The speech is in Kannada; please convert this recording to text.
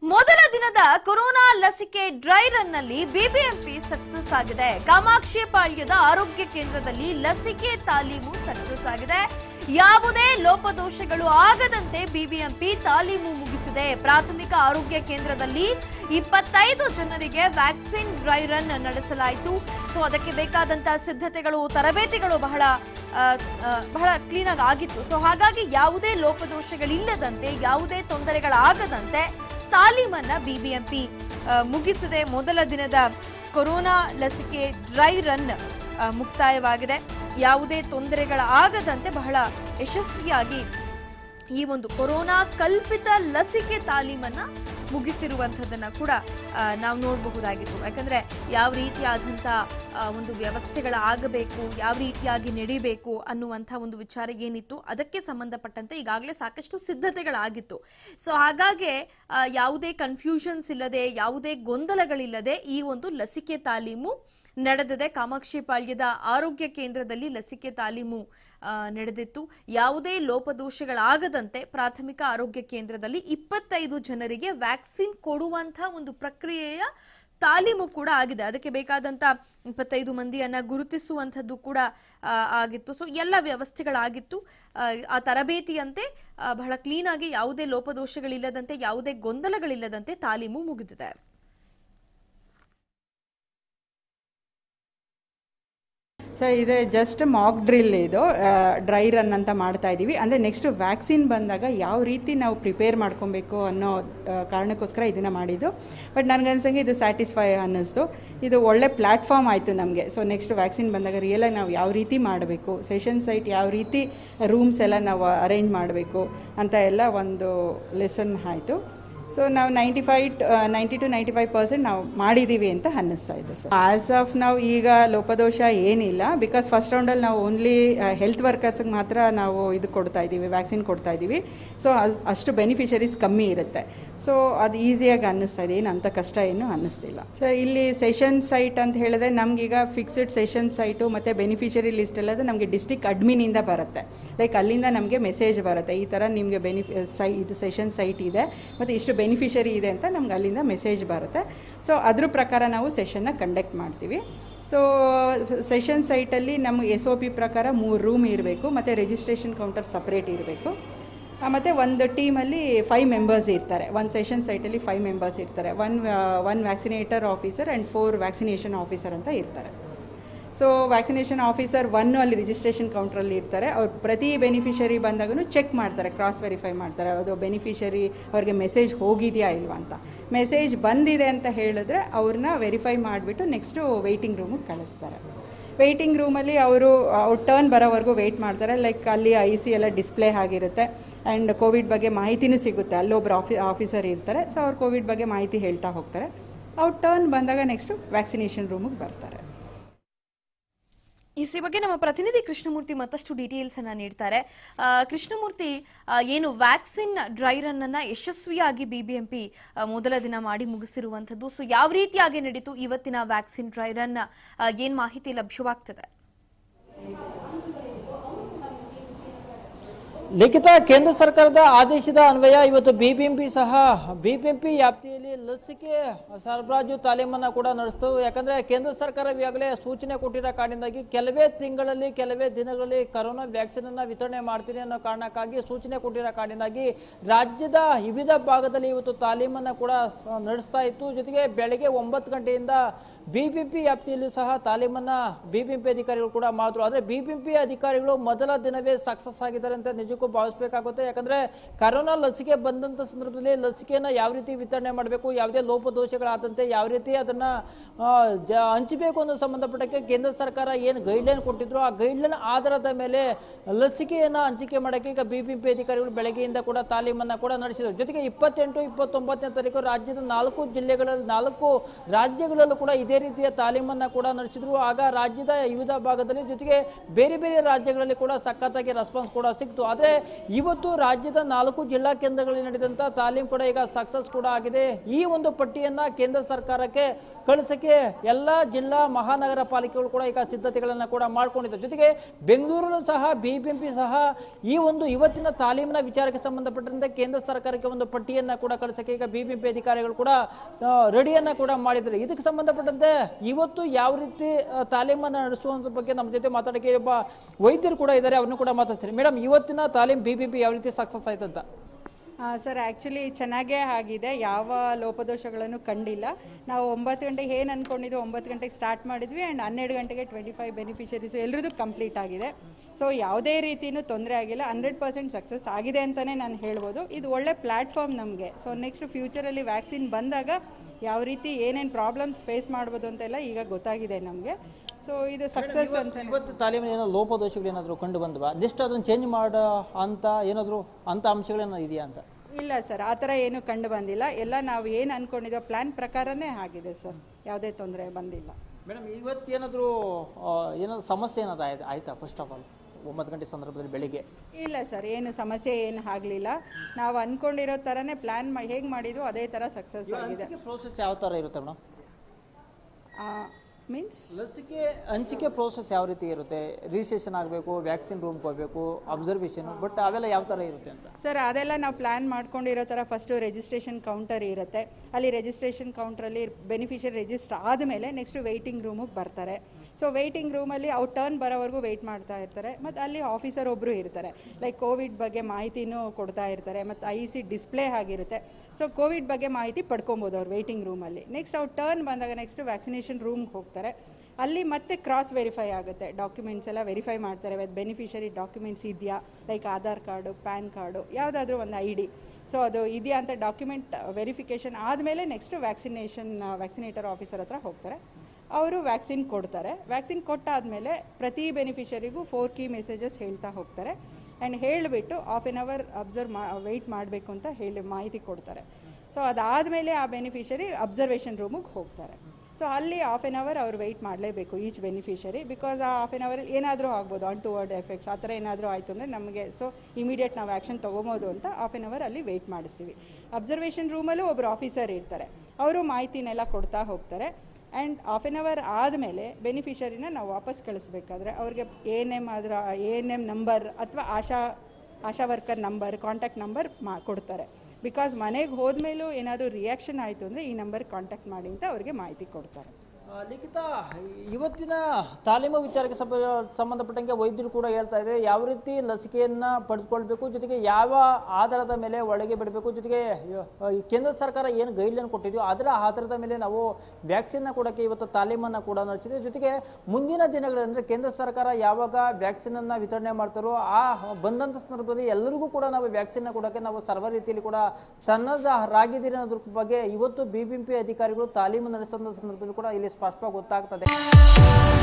ಮೊದಲ ದಿನದ ಕೊರೋನಾ ಲಸಿಕೆ ಡ್ರೈ ರನ್ ನಲ್ಲಿ ಬಿಬಿಎಂಪಿ ಸಕ್ಸಸ್ ಆಗಿದೆ ಕಾಮಾಕ್ಷಿ ಪಾಳ್ಯದ ಆರೋಗ್ಯ ಕೇಂದ್ರದಲ್ಲಿ ಲಸಿಕೆ ತಾಲೀಮು ಸಕ್ಸಸ್ ಆಗಿದೆ ಯಾವುದೇ ಲೋಪದೋಷಗಳು ಆಗದಂತೆ ಬಿಬಿಎಂಪಿ ತಾಲೀಮು ಮುಗಿಸಿದೆ ಪ್ರಾಥಮಿಕ ಆರೋಗ್ಯ ಕೇಂದ್ರದಲ್ಲಿ ಇಪ್ಪತ್ತೈದು ಜನರಿಗೆ ವ್ಯಾಕ್ಸಿನ್ ಡ್ರೈ ರನ್ ನಡೆಸಲಾಯಿತು ಸೊ ಅದಕ್ಕೆ ಬೇಕಾದಂತಹ ಸಿದ್ಧತೆಗಳು ತರಬೇತಿಗಳು ಬಹಳ ಆ, ಆ, ಬಹಳ ಕ್ಲೀನ್ ಆಗಿ ಆಗಿತ್ತು ಸೊ ಹಾಗಾಗಿ ಯಾವುದೇ ಲೋಪದೋಷಗಳಿಲ್ಲದಂತೆ ಯಾವುದೇ ತೊಂದರೆಗಳಾಗದಂತೆ ತಾಲೀಮನ್ನ ಬಿಬಿಎಂಪಿ ಮುಗಿಸಿದೆ ಮೊದಲ ದಿನದ ಕೊರೋನಾ ಲಸಿಕೆ ಡ್ರೈ ರನ್ ಆ, ಮುಕ್ತಾಯವಾಗಿದೆ ಯಾವುದೇ ತೊಂದರೆಗಳಾಗದಂತೆ ಬಹಳ ಯಶಸ್ವಿಯಾಗಿ ಈ ಒಂದು ಕೊರೋನಾ ಕಲ್ಪಿತ ಲಸಿಕೆ ತಾಲೀಮನ್ನ ಮುಗಿಸಿರುವಂಥದ್ದನ್ನ ಕೂಡ ಆ, ನಾವು ನೋಡಬಹುದಾಗಿತ್ತು ಯಾಕಂದ್ರೆ ಯಾವ ರೀತಿಯಾದಂಥ ಆ, ಒಂದು ವ್ಯವಸ್ಥೆಗಳಾಗಬೇಕು ಯಾವ ರೀತಿಯಾಗಿ ನಡಿಬೇಕು ಅನ್ನುವಂಥ ಒಂದು ವಿಚಾರ ಏನಿತ್ತು ಅದಕ್ಕೆ ಸಂಬಂಧಪಟ್ಟಂತೆ ಈಗಾಗಲೇ ಸಾಕಷ್ಟು ಸಿದ್ಧತೆಗಳಾಗಿತ್ತು ಸೊ ಹಾಗಾಗಿ ಆ, ಯಾವುದೇ ಕನ್ಫ್ಯೂಷನ್ಸ್ ಇಲ್ಲದೆ ಯಾವುದೇ ಗೊಂದಲಗಳಿಲ್ಲದೆ ಈ ಒಂದು ಲಸಿಕೆ ತಾಲೀಮು ನಡೆದಿದೆ ಕಾಮಾಕ್ಷಿ ಪಾಳ್ಯದ ಆರೋಗ್ಯ ಕೇಂದ್ರದಲ್ಲಿ ಲಸಿಕೆ ತಾಲೀಮು ಆ, ನಡೆದಿತ್ತು ಯಾವುದೇ ಲೋಪದೋಷಗಳಾಗದಂತೆ ಪ್ರಾಥಮಿಕ ಆರೋಗ್ಯ ಕೇಂದ್ರದಲ್ಲಿ ಇಪ್ಪತ್ತೈದು ಜನರಿಗೆ ವ್ಯಾಕ್ಸಿನ್ ಕೊಡುವಂಥ ಒಂದು ಪ್ರಕ್ರಿಯೆಯ ತಾಲೀಮು ಕೂಡ ಆಗಿದೆ ಅದಕ್ಕೆ ಬೇಕಾದಂತ ಇಪ್ಪತ್ತೈದು ಮಂದಿಯನ್ನ ಗುರುತಿಸುವಂಥದ್ದು ಕೂಡ ಆ, ಆಗಿತ್ತು ಸೊ ಎಲ್ಲ ವ್ಯವಸ್ಥೆಗಳಾಗಿತ್ತು ಆ, ಆ ತರಬೇತಿಯಂತೆ ಆ, ಬಹಳ ಕ್ಲೀನ್ ಆಗಿ ಯಾವುದೇ ಲೋಪದೋಷಗಳಿಲ್ಲದಂತೆ ಯಾವುದೇ ಗೊಂದಲಗಳಿಲ್ಲದಂತೆ ತಾಲೀಮು ಮುಗಿದಿದೆ ಸೊ ಇದೆ ಜಸ್ಟ್ ಮಾಕ್ ಡ್ರಿಲ್ ಇದು ಡ್ರೈ ರನ್ ಅಂತ ಮಾಡ್ತಾ ಇದ್ದೀವಿ ಅಂದರೆ ನೆಕ್ಸ್ಟ್ ವ್ಯಾಕ್ಸಿನ್ ಬಂದಾಗ ಯಾವ ರೀತಿ ನಾವು ಪ್ರಿಪೇರ್ ಮಾಡ್ಕೊಬೇಕು ಅನ್ನೋ ಆ, ಕಾರಣಕ್ಕೋಸ್ಕರ ಇದನ್ನು ಮಾಡಿದ್ದು ಬಟ್ ನನಗನ್ಸಂಗೆ ಇದು ಸ್ಯಾಟಿಸ್ಫೈ ಅನ್ನಿಸ್ತು ಇದು ಒಳ್ಳೆ ಪ್ಲ್ಯಾಟ್ಫಾರ್ಮ್ ಆಯಿತು ನಮಗೆ ಸೊ ನೆಕ್ಸ್ಟ್ ವ್ಯಾಕ್ಸಿನ್ ಬಂದಾಗ ರಿಯಲಾಗಿ ನಾವು ಯಾವ ರೀತಿ ಮಾಡಬೇಕು ಸೆಷನ್ ಸೈಟ್ ಯಾವ ರೀತಿ ರೂಮ್ಸ್ ಎಲ್ಲ ನಾವು ಅರೇಂಜ್ ಮಾಡಬೇಕು ಅಂತ ಎಲ್ಲ ಒಂದು ಲೆಸನ್ ಆಯಿತು ಸೊ ನಾವು ninety five ninety two ninety five percent ನಾವು ಮಾಡಿದ್ದೀವಿ ಅಂತ ಅನ್ನಿಸ್ತಾ ಇದೆ ಸರ್ ಆಸ್ ಆಫ್ ನಾವು ಈಗ ಲೋಪದೋಷ ಏನಿಲ್ಲ ಬಿಕಾಸ್ ಫಸ್ಟ್ ರೌಂಡಲ್ಲಿ ನಾವು ಓನ್ಲಿ ಹೆಲ್ತ್ ವರ್ಕರ್ಸ್ಗೆ ಮಾತ್ರ ನಾವು ಇದು ಕೊಡ್ತಾ ಇದ್ದೀವಿ ವ್ಯಾಕ್ಸಿನ್ ಕೊಡ್ತಾ ಇದ್ದೀವಿ ಸೊ ಅಷ್ಟು ಬೆನಿಫಿಷರೀಸ್ ಕಮ್ಮಿ ಇರುತ್ತೆ ಸೊ ಅದು ಈಸಿಯಾಗಿ ಅನ್ನಿಸ್ತಾ ಇದೆ ಏನು ಅಂಥ ಕಷ್ಟ ಏನು ಅನ್ನಿಸ್ತಿಲ್ಲ ಸೊ ಇಲ್ಲಿ ಸೆಷನ್ ಸೈಟ್ ಅಂತ ಹೇಳಿದ್ರೆ ನಮಗೀಗ ಫಿಕ್ಸ್ಡ್ ಸೆಷನ್ ಸೈಟು ಮತ್ತು ಬೆನಿಫಿಷರಿ ಲಿಸ್ಟ್ ಎಲ್ಲ ನಮಗೆ ಡಿಸ್ಟಿಕ್ ಅಡ್ಮಿನಿಂದ ಬರುತ್ತೆ ಲೈಕ್ ಅಲ್ಲಿಂದ ನಮಗೆ ಮೆಸೇಜ್ ಬರುತ್ತೆ ಈ ಥರ ನಿಮಗೆ ಬೆನಿಫಿ ಸೈ ಇದು ಸೆಷನ್ ಸೈಟ್ ಇದೆ ಮತ್ತು ಇಷ್ಟು ಬೆನಿಫಿಷರಿ ಇದೆ ಅಂತ ನಮ್ಗೆ ಅಲ್ಲಿಂದ ಮೆಸೇಜ್ ಬರುತ್ತೆ ಸೊ ಅದ್ರ ಪ್ರಕಾರ ನಾವು ಸೆಷನ್ನ ಕಂಡಕ್ಟ್ ಮಾಡ್ತೀವಿ ಸೊ ಸೆಷನ್ ಸೈಟಲ್ಲಿ ನಮಗೆ ಎಸ್ ಒ ಪಿ ಪ್ರಕಾರ ಮೂರು ರೂಮ್ ಇರಬೇಕು ಮತ್ತು ರಿಜಿಸ್ಟ್ರೇಷನ್ ಕೌಂಟರ್ ಸಪ್ರೇಟ್ ಇರಬೇಕು ಮತ್ತು ಒಂದು ಟೀಮಲ್ಲಿ ಫೈವ್ ಮೆಂಬರ್ಸ್ ಇರ್ತಾರೆ ಒಂದು ಸೆಷನ್ ಸೈಟಲ್ಲಿ ಫೈವ್ ಮೆಂಬರ್ಸ್ ಇರ್ತಾರೆ one one vaccinator officer and four vaccination officer ಅಂತ ಇರ್ತಾರೆ ಸೊ ವ್ಯಾಕ್ಸಿನೇಷನ್ ಆಫೀಸರ್ ಒನ್ನು ಅಲ್ಲಿ ರಿಜಿಸ್ಟ್ರೇಷನ್ ಕೌಂಟ್ರಲ್ಲಿ ಇರ್ತಾರೆ ಅವ್ರು ಪ್ರತಿ ಬೆನಿಫಿಷರಿ ಬಂದಾಗೂ ಚೆಕ್ ಮಾಡ್ತಾರೆ ಕ್ರಾಸ್ ವೆರಿಫೈ ಮಾಡ್ತಾರೆ ಅದು ಬೆನಿಫಿಷರಿ ಅವ್ರಿಗೆ ಮೆಸೇಜ್ ಹೋಗಿದೆಯಾ ಇಲ್ವಾ ಅಂತ ಮೆಸೇಜ್ ಬಂದಿದೆ ಅಂತ ಹೇಳಿದ್ರೆ ಅವ್ರನ್ನ ವೆರಿಫೈ ಮಾಡಿಬಿಟ್ಟು ನೆಕ್ಸ್ಟು ವೆಯ್ಟಿಂಗ್ ರೂಮಿಗೆ ಕಳಿಸ್ತಾರೆ ವೆಯ್ಟಿಂಗ್ ರೂಮಲ್ಲಿ ಅವರು ಅವ್ರ ಟರ್ನ್ ಬರೋವರೆಗೂ ವೆಯ್ಟ್ ಮಾಡ್ತಾರೆ ಲೈಕ್ ಅಲ್ಲಿ ಐ ಸಿ ಎಲ್ಲ ಡಿಸ್ಪ್ಲೇ ಆಗಿರುತ್ತೆ ಆ್ಯಂಡ್ ಕೋವಿಡ್ ಬಗ್ಗೆ ಮಾಹಿತಿನೂ ಸಿಗುತ್ತೆ ಅಲ್ಲೊಬ್ರು ಆಫಿ ಆಫೀಸರ್ ಇರ್ತಾರೆ ಸೊ ಅವ್ರು ಕೋವಿಡ್ ಬಗ್ಗೆ ಮಾಹಿತಿ ಹೇಳ್ತಾ ಹೋಗ್ತಾರೆ ಅವ್ರ ಟರ್ನ್ ಬಂದಾಗ ನೆಕ್ಸ್ಟು ವ್ಯಾಕ್ಸಿನೇಷನ್ ರೂಮಿಗೆ ಬರ್ತಾರೆ ಈ ಸಿ ಬಗ್ಗೆ ನಮ್ಮ ಪ್ರತಿನಿಧಿ ಕೃಷ್ಣಮೂರ್ತಿ ಮತ್ತಷ್ಟು ಡೀಟೇಲ್ಸ್ ಅನ್ನ ನೀಡ್ತಾರೆ ಆ, ಕೃಷ್ಣಮೂರ್ತಿ ಆ, ಏನು ವ್ಯಾಕ್ಸಿನ್ ಡ್ರೈ ರನ್ ಅನ್ನ ಯಶಸ್ವಿಯಾಗಿ ಬಿಬಿಎಂಪಿ ಮೊದಲ ದಿನ ಮಾಡಿ ಮುಗಿಸಿರುವಂತದ್ದು ಸೊ ಯಾವ ರೀತಿಯಾಗಿ ನಡೀತು ಇವತ್ತಿನ ವ್ಯಾಕ್ಸಿನ್ ಡ್ರೈ ರನ್ ಆ, ಏನ್ ಮಾಹಿತಿ ಲಭ್ಯವಾಗ್ತದೆ ಲಿಖಿತ ಕೇಂದ್ರ ಸರ್ಕಾರದ ಆದೇಶದ ಅನ್ವಯ ಇವತ್ತು ಬಿಬಿಎಂಪಿ ಸಹ ಬಿಬಿಎಂಪಿ ವ್ಯಾಪ್ತಿಯಲ್ಲಿ ಲಸಿಕೆ ಸರಬರಾಜು ತಾಲೀಮನ್ನ ಕೂಡ ನಡೆಸ್ತು ಯಾಕಂದ್ರೆ ಕೇಂದ್ರ ಸರ್ಕಾರ ಈಗಾಗಲೇ ಸೂಚನೆ ಕೊಟ್ಟಿರೋ ಕಾರಣದಿಂದಾಗಿ ಕೆಲವೇ ತಿಂಗಳಲ್ಲಿ ಕೆಲವೇ ದಿನಗಳಲ್ಲಿ ಕರೋನಾ ವ್ಯಾಕ್ಸಿನ್ ಅನ್ನ ವಿತರಣೆ ಮಾಡ್ತೀನಿ ಅನ್ನೋ ಕಾರಣಕ್ಕಾಗಿ ಸೂಚನೆ ಕೊಟ್ಟಿರೋ ಕಾರಣದಿಂದಾಗಿ ರಾಜ್ಯದ ವಿವಿಧ ಭಾಗದಲ್ಲಿ ಇವತ್ತು ತಾಲೀಮನ್ನ ಕೂಡ ಸ- ನಡೆಸ್ತಾ ಇತ್ತು ಜೊತೆಗೆ ಬೆಳಗ್ಗೆ ಒಂಬತ್ತು ಗಂಟೆಯಿಂದ ಬಿಬಿಎಂಪಿ ವ್ಯಾಪ್ತಿಯಲ್ಲೂ ಸಹ ತಾಲೀಮನ್ನ ಬಿಬಿಎಂಪಿ ಅಧಿಕಾರಿಗಳು ಕೂಡ ಮಾಡಿದ್ರು ಆದ್ರೆ ಬಿಬಿಎಂಪಿ ಅಧಿಕಾರಿಗಳು ಮೊದಲ ದಿನವೇ ಸಕ್ಸಸ್ ಆಗಿದ್ದಾರೆ ಅಂತ ನಿಜಕ್ಕೂ ಭಾವಿಸ್ಬೇಕಾಗುತ್ತೆ ಯಾಕಂದ್ರೆ ಕರೋನಾ ಲಸಿಕೆ ಬಂದಂತ ಸಂದರ್ಭದಲ್ಲಿ ಲಸಿಕೆಯನ್ನ ಯಾವ ರೀತಿ ವಿತರಣೆ ಮಾಡಬೇಕು ಯಾವುದೇ ಲೋಪದೋಷಗಳಾದಂತೆ ಯಾವ ರೀತಿ ಅದನ್ನ ಆ, ಜ ಹಂಚಬೇಕು ಅನ್ನೋ ಸಂಬಂಧಪಟ್ಟಕ್ಕೆ ಕೇಂದ್ರ ಸರ್ಕಾರ ಏನು ಗೈಡ್ಲೈನ್ ಕೊಟ್ಟಿದ್ರು ಆ ಗೈಡ್ಲೈನ್ ಆಧಾರದ ಮೇಲೆ ಲಸಿಕೆಯನ್ನ ಹಂಚಿಕೆ ಮಾಡಕ್ಕೆ ಈಗ ಬಿಬಿಎಂಪಿ ಅಧಿಕಾರಿಗಳು ಬೆಳಗ್ಗೆಯಿಂದ ಕೂಡ ತಾಲೀಮನ್ನ ಕೂಡ ನಡೆಸಿದರು ಜೊತೆಗೆ ಇಪ್ಪತ್ತೆಂಟು ಇಪ್ಪತ್ತೊಂಬತ್ತನೇ ತಾರೀಕು ರಾಜ್ಯದ ನಾಲ್ಕು ಜಿಲ್ಲೆಗಳಲ್ಲಿ ನಾಲ್ಕು ರಾಜ್ಯಗಳಲ್ಲೂ ಕೂಡ ಇದೇ ಇದೇ ರೀತಿಯ ತಾಲೀಮನ್ನ ಕೂಡ ನಡೆಸಿದ್ರು ಆಗ ರಾಜ್ಯದ ವಿವಿಧ ಭಾಗದಲ್ಲಿ ಜೊತೆಗೆ ಬೇರೆ ಬೇರೆ ರಾಜ್ಯಗಳಲ್ಲಿ ಕೂಡ ಸಖತ್ತಾಗಿ ರೆಸ್ಪಾನ್ಸ್ ಕೂಡ ಸಿಕ್ತು ಆದರೆ ಇವತ್ತು ರಾಜ್ಯದ ನಾಲ್ಕು ಜಿಲ್ಲಾ ಕೇಂದ್ರಗಳಲ್ಲಿ ನಡೆದಂತ ತಾಲೀಮ್ ಕೂಡ ಈಗ ಸಕ್ಸಸ್ ಕೂಡ ಆಗಿದೆ ಈ ಒಂದು ಪಟ್ಟಿಯನ್ನ ಕೇಂದ್ರ ಸರ್ಕಾರಕ್ಕೆ ಕಳಿಸಕ್ಕೆ ಎಲ್ಲ ಜಿಲ್ಲಾ ಮಹಾನಗರ ಪಾಲಿಕೆಗಳು ಕೂಡ ಈಗ ಸಿದ್ಧತೆಗಳನ್ನ ಕೂಡ ಮಾಡ್ಕೊಂಡಿದ್ದಾರೆ ಜೊತೆಗೆ ಬೆಂಗಳೂರಲ್ಲೂ ಸಹ ಬಿಬಿಎಂಪಿ ಸಹ ಈ ಒಂದು ಇವತ್ತಿನ ತಾಲೀಮಿನ ವಿಚಾರಕ್ಕೆ ಸಂಬಂಧಪಟ್ಟಂತೆ ಕೇಂದ್ರ ಸರ್ಕಾರಕ್ಕೆ ಒಂದು ಪಟ್ಟಿಯನ್ನ ಕೂಡ ಕಳಿಸಕ್ಕೆ ಈಗ ಬಿಬಿಎಂಪಿ ಅಧಿಕಾರಿಗಳು ಕೂಡ ರೆಡಿಯನ್ನ ಕೂಡ ಮಾಡಿದ್ದಾರೆ ಇದಕ್ಕೆ ಸಂಬಂಧಪಟ್ಟಂತೆ ಇವತ್ತು ಯಾವ ರೀತಿ ಆ, ತಾಲೀಮನ್ನ ನಡೆಸುವಂತ ಬಗ್ಗೆ ನಮ್ಮ ಜೊತೆ ಮಾತಾಡಕ್ಕೆ ಒಬ್ಬ ವೈದ್ಯರು ಕೂಡ ಇದ್ದಾರೆ ಅವ್ರನ್ನು ಕೂಡ ಮಾತಾಡ್ತಾರೆ ಮೇಡಮ್ ಇವತ್ತಿನ ತಾಲೀಮ್ ಬಿಬಿಎಂಪಿ ಯಾವ ರೀತಿ ಸಕ್ಸಸ್ ಆಯ್ತಂತ ಸರ್ ಆ್ಯಕ್ಚುಲಿ ಚೆನ್ನಾಗೇ ಆಗಿದೆ ಯಾವ ಲೋಪದೋಷಗಳನ್ನು ಕಂಡಿಲ್ಲ ನಾವು ಒಂಬತ್ತು ಗಂಟೆಗೆ ಏನು ಅಂದ್ಕೊಂಡಿದ್ವಿ ಒಂಬತ್ತು ಗಂಟೆಗೆ ಸ್ಟಾರ್ಟ್ ಮಾಡಿದ್ವಿ ಆ್ಯಂಡ್ ಹನ್ನೆರಡು ಗಂಟೆಗೆ ಟ್ವೆಂಟಿ ಫೈವ್ ಬೆನಿಫಿಷರೀಸು ಎಲ್ಲರದ್ದು ಕಂಪ್ಲೀಟ್ ಆಗಿದೆ ಸೊ ಯಾವುದೇ ರೀತಿಯೂ ತೊಂದರೆ ಆಗಿಲ್ಲ ಹಂಡ್ರೆಡ್ ಪರ್ಸೆಂಟ್ ಸಕ್ಸಸ್ ಆಗಿದೆ ಅಂತಲೇ ನಾನು ಹೇಳ್ಬೋದು ಇದು ಒಳ್ಳೆ ಪ್ಲ್ಯಾಟ್ಫಾರ್ಮ್ ನಮಗೆ ಸೊ ನೆಕ್ಸ್ಟ್ ಫ್ಯೂಚರಲ್ಲಿ ವ್ಯಾಕ್ಸಿನ್ ಬಂದಾಗ ಯಾವ ರೀತಿ ಏನೇನು ಪ್ರಾಬ್ಲಮ್ಸ್ ಫೇಸ್ ಮಾಡ್ಬೋದು ಅಂತೆಲ್ಲ ಈಗ ಗೊತ್ತಾಗಿದೆ ನಮಗೆ ಸೊ ಇದು ಸಕ್ಸಸ್ ಅಂತ ಇವತ್ತು ತಾಲೀಮಿನ ಏನೋ ಲೋಪದೋಷಗಳು ಏನಾದರೂ ಕಂಡು ಬಂದ್ವಾ ನೆಕ್ಸ್ಟ್ ಅದನ್ನು ಚೇಂಜ್ ಮಾಡೋ ಅಂತ ಏನಾದರೂ ಅಂತ ಅಂಶಗಳೇನೋ ಇದೆಯಾ ಅಂತ ಇಲ್ಲ ಸರ್ ಆ ಥರ ಏನು ಕಂಡು ಬಂದಿಲ್ಲ ಎಲ್ಲ ನಾವು ಏನು ಅಂದ್ಕೊಂಡಿದ್ದೋ ಪ್ಲ್ಯಾನ್ ಪ್ರಕಾರನೇ ಆಗಿದೆ ಸರ್ ಯಾವುದೇ ತೊಂದರೆ ಬಂದಿಲ್ಲ ಮೇಡಮ್ ಇವತ್ತೇನಾದರೂ ಏನಾದರೂ ಸಮಸ್ಯೆ ಏನಾದ್ರು ಆಯ್ತು ಆಯ್ತಾ ಫಸ್ಟ್ ಆಫ್ ಆಲ್ ಒಂಬತ್ತು ಗಂಟೆ ಸಂದರ್ಭದಲ್ಲಿ ಬೆಳಿಗ್ಗೆ ಇಲ್ಲ ಸರ್ ಏನು ಸಮಸ್ಯೆ ಏನು ಆಗಲಿಲ್ಲ ನಾವು ಅಂದ್ಕೊಂಡಿರೋ ಥರನೇ ಪ್ಲ್ಯಾನ್ ಮಾ ಹೇಗೆ ಮಾಡಿದ್ವು ಅದೇ ಥರ ಸಕ್ಸಸ್ ಆಗಿದೆ ಪ್ರೋಸೆಸ್ ಯಾವ ಥರ ಇರುತ್ತೆ ಮೇಡಮ್ ಮೀನ್ಸ್ ಲಸಿಕೆ ಹಂಚಿಕೆ ಪ್ರೋಸೆಸ್ ಯಾವ ರೀತಿ ಇರುತ್ತೆ ರಿಜಿಸ್ಟ್ರೇಷನ್ ಆಗಬೇಕು ವ್ಯಾಕ್ಸಿನ್ ರೂಮ್ಗೆ ಹೋಗಬೇಕು ಅಬ್ಸರ್ವೇಷನ್ ಬಟ್ ಅವೆಲ್ಲ ಯಾವ ಥರ ಇರುತ್ತೆ ಅಂತ ಸರ್ ಅದೆಲ್ಲ ನಾವು ಪ್ಲ್ಯಾನ್ ಮಾಡ್ಕೊಂಡಿರೋ ಥರ ಫಸ್ಟು ರಿಜಿಸ್ಟ್ರೇಷನ್ ಕೌಂಟರ್ ಇರುತ್ತೆ ಅಲ್ಲಿ ರಿಜಿಸ್ಟ್ರೇಷನ್ ಕೌಂಟ್ರಲ್ಲಿ ಬೆನಿಫಿಷಿಯರಿ ರಿಜಿಸ್ಟರ್ ಆದಮೇಲೆ ನೆಕ್ಸ್ಟ್ ವೆಯ್ಟಿಂಗ್ ರೂಮಿಗೆ ಬರ್ತಾರೆ ಸೊ ವೆಯ್ಟಿಂಗ್ ರೂಮಲ್ಲಿ ಅವ್ರು ಟರ್ನ್ ಬರೋವರೆಗೂ ವೆಯ್ಟ್ ಮಾಡ್ತಾ ಇರ್ತಾರೆ ಮತ್ತು ಅಲ್ಲಿ ಆಫೀಸರ್ ಒಬ್ಬರು ಇರ್ತಾರೆ ಲೈಕ್ ಕೋವಿಡ್ ಬಗ್ಗೆ ಮಾಹಿತಿನೂ ಕೊಡ್ತಾ ಇರ್ತಾರೆ ಮತ್ತು ಐ ಸಿ ಡಿಸ್ಪ್ಲೇ ಆಗಿರುತ್ತೆ ಸೊ ಕೋವಿಡ್ ಬಗ್ಗೆ ಮಾಹಿತಿ ಪಡ್ಕೊಬೋದು ಅವ್ರು ವೆಯ್ಟಿಂಗ್ ರೂಮಲ್ಲಿ ನೆಕ್ಸ್ಟ್ ಅವ್ರು ಟರ್ನ್ ಬಂದಾಗ ನೆಕ್ಸ್ಟ್ ವ್ಯಾಕ್ಸಿನೇಷನ್ ರೂಮ್ಗೆ ಹೋಗ್ತಾರೆ ಅಲ್ಲಿ ಮತ್ತೆ ಕ್ರಾಸ್ ವೆರಿಫೈ ಆಗುತ್ತೆ ಡಾಕ್ಯುಮೆಂಟ್ಸ್ ಎಲ್ಲ ವೆರಿಫೈ ಮಾಡ್ತಾರೆ ವಿತ್ ಬೆನಿಫಿಷರಿ ಡಾಕ್ಯುಮೆಂಟ್ಸ್ ಇದೆಯಾ like Aadhaar card PAN card ಯಾವುದಾದ್ರೂ ಒಂದು ಐ ಡಿ ಸೊ ಅದು ಇದೆಯಾ ಅಂತ ಡಾಕ್ಯುಮೆಂಟ್ ವೆರಿಫಿಕೇಷನ್ ಆದಮೇಲೆ ನೆಕ್ಸ್ಟ್ ವ್ಯಾಕ್ಸಿನೇಷನ್ ವ್ಯಾಕ್ಸಿನೇಟರ್ ಆಫೀಸರ್ ಹತ್ರ ಹೋಗ್ತಾರೆ ಅವರು ವ್ಯಾಕ್ಸಿನ್ ಕೊಡ್ತಾರೆ ವ್ಯಾಕ್ಸಿನ್ ಕೊಟ್ಟಾದಮೇಲೆ ಪ್ರತಿ ಬೆನಿಫಿಷರಿಗೂ ಫೋರ್ ಕೀ ಮೆಸೇಜಸ್ ಹೇಳ್ತಾ ಹೋಗ್ತಾರೆ ಆ್ಯಂಡ್ ಹೇಳಿಬಿಟ್ಟು ಹಾಫ್ ಆನ್ ಅವರ್ ಅಬ್ಸರ್ವ್ ಮಾ ವೆಯ್ಟ್ ಮಾಡಬೇಕು ಅಂತ ಹೇಳಿ ಮಾಹಿತಿ ಕೊಡ್ತಾರೆ ಸೊ ಅದಾದಮೇಲೆ ಆ ಬೆನಿಫಿಷರಿ ಅಬ್ಸರ್ವೇಷನ್ ರೂಮಿಗೆ ಹೋಗ್ತಾರೆ ಸೊ ಅಲ್ಲಿ ಹಾಫ್ ಆನ್ ಅವರ್ ಅವ್ರು ವೆಯ್ಟ್ ಮಾಡಲೇಬೇಕು ಈಚ್ ಬೆನಿಫಿಷರಿ ಬಿಕಾಸ್ ಆ ಹಾಫ್ ಆನ್ ಅವರಲ್ಲಿ ಏನಾದರೂ ಆಗ್ಬೋದು ಆನ್ ಟು ವರ್ಡ್ ಎಫೆಕ್ಟ್ಸ್ ಆ ಥರ ಏನಾದರೂ ಆಯಿತು ಅಂದರೆ ನಮಗೆ ಸೊ ಇಮಿಡಿಯೇಟ್ ನಾವು ಆ್ಯಕ್ಷನ್ ತೊಗೊಬೋದು ಅಂತ ಹಾಫ್ ಆನ್ ಅವರ್ ಅಲ್ಲಿ ವೆಯ್ಟ್ ಮಾಡಿಸ್ತೀವಿ ಅಬ್ಸರ್ವೇಷನ್ ರೂಮಲ್ಲೂ ಒಬ್ಬರು ಆಫೀಸರ್ ಇರ್ತಾರೆ ಅವರು ಮಾಹಿತಿನೆಲ್ಲ ಕೊಡ್ತಾ ಹೋಗ್ತಾರೆ ಆ್ಯಂಡ್ ಹಾಫ್ ಆನ್ ಅವರ್ ಆದಮೇಲೆ ಬೆನಿಫಿಷರಿನ ನಾವು ವಾಪಸ್ ಕಳಿಸ್ಬೇಕಾದ್ರೆ ಅವ್ರಿಗೆ ಎ ಎನ್ ಎಮ್ ಆದ್ರೆ ಎ ಎನ್ ಎಮ್ ನಂಬರ್ ಅಥವಾ ASHA ASHA worker number contact number ಮಾ ಕೊಡ್ತಾರೆ ಬಿಕಾಸ್ ಮನೆಗೆ ಹೋದ್ಮೇಲೂ ಏನಾದರೂ ರಿಯಾಕ್ಷನ್ ಆಯಿತು ಅಂದರೆ ಈ ನಂಬರ್ ಕಾಂಟ್ಯಾಕ್ಟ್ ಮಾಡಿ ಅಂತ ಅವ್ರಿಗೆ ಮಾಹಿತಿ ಕೊಡ್ತಾರೆ ಆ, ಲಿಖಿತ ಇವತ್ತಿನ ತಾಲೀಮು ವಿಚಾರಕ್ಕೆ ಸಂಬ- ಸಂಬಂಧಪಟ್ಟಂಗೆ ವೈದ್ಯರು ಕೂಡ ಹೇಳ್ತಾ ಇದ್ದಾರೆ ಯಾವ ರೀತಿ ಲಸಿಕೆಯನ್ನ ಪಡೆದುಕೊಳ್ಬೇಕು ಜೊತೆಗೆ ಯಾವ ಆಧಾರದ ಮೇಲೆ ಒಳಗೆ ಬಿಡಬೇಕು ಜೊತೆಗೆ ಆ, ಈ ಕೇಂದ್ರ ಸರ್ಕಾರ ಏನು ಗೈಡ್ಲೈನ್ ಕೊಟ್ಟಿದೆಯೋ ಅದರ ಆಧಾರದ ಮೇಲೆ ನಾವು ವ್ಯಾಕ್ಸಿನ್ನ ಕೊಡೋಕ್ಕೆ ಇವತ್ತು ತಾಲೀಮನ್ನ ಕೂಡ ನಡೆಸಿದೆ ಜೊತೆಗೆ ಮುಂದಿನ ದಿನಗಳಲ್ಲಿ ಕೇಂದ್ರ ಸರ್ಕಾರ ಯಾವಾಗ ವ್ಯಾಕ್ಸಿನ್ ಅನ್ನ ವಿತರಣೆ ಮಾಡ್ತಾರೋ ಆ ಬಂದಂತ ಸಂದರ್ಭದಲ್ಲಿ ಎಲ್ಲರಿಗೂ ಕೂಡ ನಾವು ವ್ಯಾಕ್ಸಿನ್ ಕೊಡೋಕೆ ನಾವು ಸರ್ವ ರೀತಿಯಲ್ಲಿ ಕೂಡ ಸನ್ನದ್ಧರಾಗಿದ್ದೀರಿ ಅನ್ನೋದ್ರ ಬಗ್ಗೆ ಇವತ್ತು ಬಿಬಿಎಂಪಿ ಅಧಿಕಾರಿಗಳು ತಾಲೀಮು ನಡೆಸಿದ ಸಂದರ್ಭದಲ್ಲಿ ಕೂಡ ಇಲ್ಲಿ ಸ್ಪಷ್ಟವಾಗಿ ಗೊತ್ತಾಗ್ತದೆ